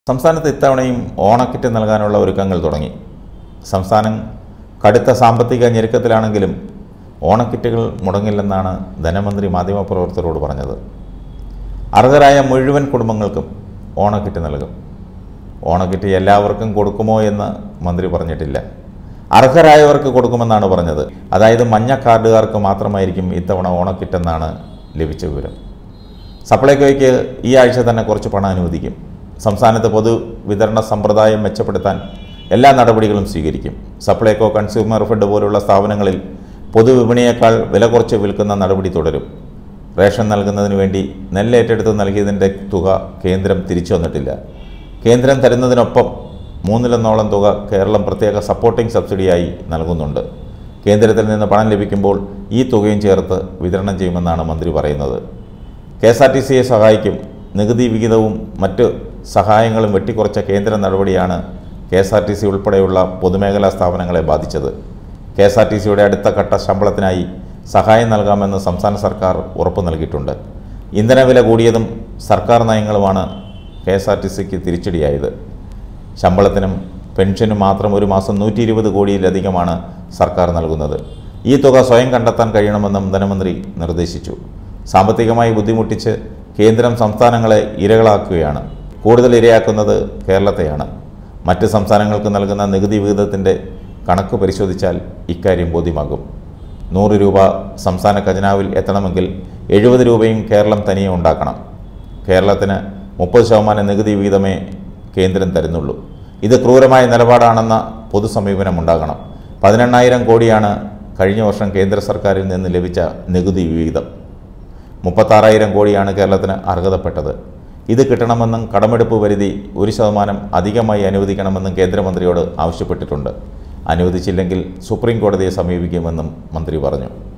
സംസ്ഥാനത്ത് ഇത്തവണയും ഓണക്കിറ്റ് നൽകാനുള്ള ഒരുക്കങ്ങൾ തുടങ്ങി സംസ്ഥാനം കടുത്ത സാമ്പത്തിക ഞെരുക്കത്തിലാണെങ്കിലും ഓണക്കിറ്റുകൾ മുടങ്ങില്ലെന്നാണ് ധനമന്ത്രി മാധ്യമപ്രവർത്തകരോട് പറഞ്ഞത് അർഹരായ മുഴുവൻ കുടുംബങ്ങൾക്കും ഓണക്കിറ്റ് നൽകും ഓണക്കിറ്റ് എല്ലാവർക്കും കൊടുക്കുമോ എന്ന് മന്ത്രി പറഞ്ഞിട്ടില്ല അർഹരായവർക്ക് കൊടുക്കുമെന്നാണ് പറഞ്ഞത് അതായത് മഞ്ഞ കാർഡുകാർക്ക് മാത്രമായിരിക്കും ഇത്തവണ ഓണക്കിറ്റെന്നാണ് ലഭിച്ച വിവരം സപ്ലൈകോയ്ക്ക് ഈ ആഴ്ച തന്നെ കുറച്ച് പണം അനുവദിക്കും സംസ്ഥാനത്ത് പൊതു വിതരണ സമ്പ്രദായം മെച്ചപ്പെടുത്താൻ എല്ലാ നടപടികളും സ്വീകരിക്കും സപ്ലൈകോ കൺസ്യൂമർ ഫെഡ് പോലുള്ള സ്ഥാപനങ്ങളിൽ പൊതുവിപണിയേക്കാൾ വില കുറച്ച് വിൽക്കുന്ന നടപടി തുടരും റേഷൻ നൽകുന്നതിന് വേണ്ടി നെല്ല് ഏറ്റെടുത്ത് നൽകിയതിൻ്റെ തുക കേന്ദ്രം തിരിച്ചു വന്നിട്ടില്ല കേന്ദ്രം തരുന്നതിനൊപ്പം മൂന്നിലൊന്നോളം തുക കേരളം പ്രത്യേക സപ്പോർട്ടിംഗ് സബ്സിഡിയായി നൽകുന്നുണ്ട് കേന്ദ്രത്തിൽ നിന്ന് പണം ലഭിക്കുമ്പോൾ ഈ തുകയും ചേർത്ത് വിതരണം ചെയ്യുമെന്നാണ് മന്ത്രി പറയുന്നത് കെ എസ് ആർ ടി സിയെ സഹായിക്കും നികുതി വിഹിതവും മറ്റ് സഹായങ്ങളും വെട്ടിക്കുറച്ച കേന്ദ്ര നടപടിയാണ് കെ എസ് ആർ ടി സി ഉൾപ്പെടെയുള്ള പൊതുമേഖലാ സ്ഥാപനങ്ങളെ ബാധിച്ചത് കെ എസ് ആർ ടി സിയുടെ അടുത്ത ഘട്ട ശമ്പളത്തിനായി സഹായം നൽകാമെന്ന് സംസ്ഥാന സർക്കാർ ഉറപ്പു നൽകിയിട്ടുണ്ട് ഇന്ധനവില കൂടിയതും സർക്കാർ നയങ്ങളുമാണ് കെ എസ് ആർ ടി സിക്ക് തിരിച്ചടിയായത് ശമ്പളത്തിനും പെൻഷനും മാത്രം ഒരു മാസം നൂറ്റി ഇരുപത് കോടിയിലധികമാണ് സർക്കാർ നൽകുന്നത് ഈ തുക സ്വയം കണ്ടെത്താൻ കഴിയണമെന്നും ധനമന്ത്രി നിർദ്ദേശിച്ചു സാമ്പത്തികമായി ബുദ്ധിമുട്ടിച്ച് കേന്ദ്രം സംസ്ഥാനങ്ങളെ ഇരകളാക്കുകയാണ് കൂടുതൽ ഇരയാക്കുന്നത് കേരളത്തെയാണ് മറ്റ് സംസ്ഥാനങ്ങൾക്ക് നൽകുന്ന നികുതി വിഹിതത്തിൻ്റെ കണക്ക് പരിശോധിച്ചാൽ ഇക്കാര്യം ബോധ്യമാകും നൂറ് രൂപ സംസ്ഥാന ഖജനാവിൽ എത്തണമെങ്കിൽ എഴുപത് രൂപയും കേരളം തനിയെ ഉണ്ടാക്കണം കേരളത്തിന് മുപ്പത് ശതമാനം നികുതി വിഹിതമേ കേന്ദ്രം തരുന്നുള്ളൂ ഇത് ക്രൂരമായ നിലപാടാണെന്ന പൊതുസമീപനം ഉണ്ടാകണം പതിനെണ്ണായിരം കോടിയാണ് കഴിഞ്ഞ വർഷം കേന്ദ്ര സർക്കാരിൽ നിന്ന് ലഭിച്ച നികുതി വിഹിതം മുപ്പത്താറായിരം കോടിയാണ് കേരളത്തിന് അർഹതപ്പെട്ടത് ഇത് കിട്ടണമെന്നും കടമെടുപ്പ് പരിധി ഒരു ശതമാനം അധികമായി അനുവദിക്കണമെന്നും കേന്ദ്രമന്ത്രിയോട് ആവശ്യപ്പെട്ടിട്ടുണ്ട് അനുവദിച്ചില്ലെങ്കിൽ സുപ്രീം കോടതിയെ സമീപിക്കുമെന്നും മന്ത്രി പറഞ്ഞു